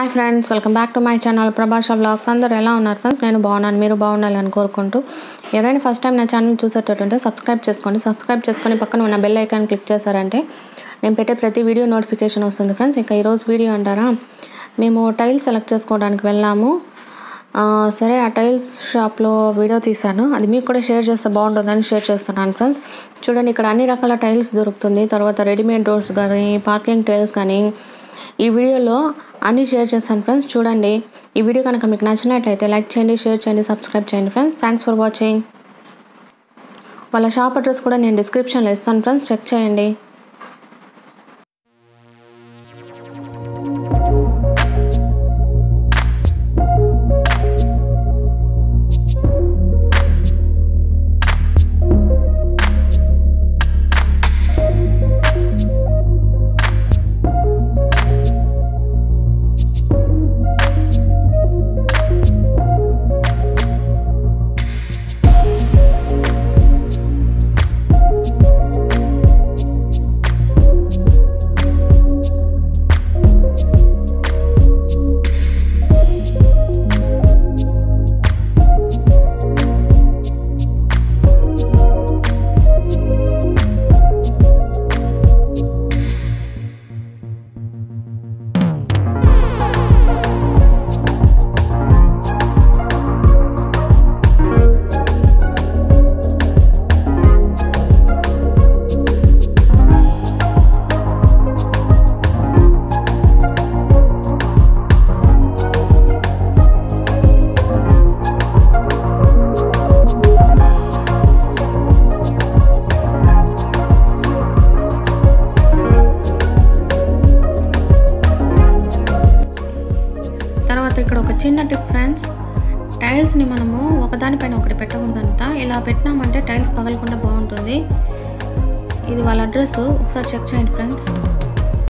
friends welcome back to my channel Prabhasha blogs అందరూ ఎలా ఉన్నారు ఫ్రెండ్స్ నేను బాగున్నాను మీరు బాగుండాలని కోరుకుంటూ ఎవరైనా ఫస్ట్ టైం నా ఛానల్ చూసేటట్టుంటే సబ్స్క్రైబ్ చేసుకోండి సబ్స్క్రైబ్ చేసుకొని పక్కన ఉన్న బెల్ ఐకాన్ క్లిక్ చేశారంటే నేను పెట్టే ప్రతి వీడియో నోటిఫికేషన్ వస్తుంది ఫ్రెండ్స్ ఇంకా ఈరోజు వీడియో అంటారా మేము టైల్స్ సెలెక్ట్ చేసుకోవడానికి వెళ్ళాము ఆ, సరే ఆ టైల్స్ షాప్లో వీడియో తీశాను అది మీకు కూడా షేర్ చేస్తే బాగుంటుందని షేర్ చేస్తున్నాను ఫ్రెండ్స్ చూడండి ఇక్కడ అన్ని రకాల టైల్స్ దొరుకుతుంది తర్వాత రెడీమేడ్ డోర్స్ కానీ పార్కింగ్ టైల్స్ కానీ ఈ వీడియోలో అన్నీ షేర్ చేస్తాను ఫ్రెండ్స్ చూడండి ఈ వీడియో కనుక మీకు నచ్చినట్లయితే లైక్ చేయండి షేర్ చేయండి సబ్స్క్రైబ్ చేయండి ఫ్రెండ్స్ థ్యాంక్స్ ఫర్ వాచింగ్ వాళ్ళ షాప్ అడ్రస్ కూడా నేను డిస్క్రిప్షన్లో ఇస్తాను ఫ్రెండ్స్ చెక్ చేయండి తర్వాత ఇక్కడ ఒక చిన్న టిప్ ఫ్రెండ్స్ టైల్స్ని మనము ఒకదానిపైన ఒకటి పెట్టకూడదంట ఇలా పెట్టినామంటే టైల్స్ పగలకుండా బాగుంటుంది ఇది వాళ్ళ అడ్రస్ ఒకసారి చెక్ చేయండి ఫ్రెండ్స్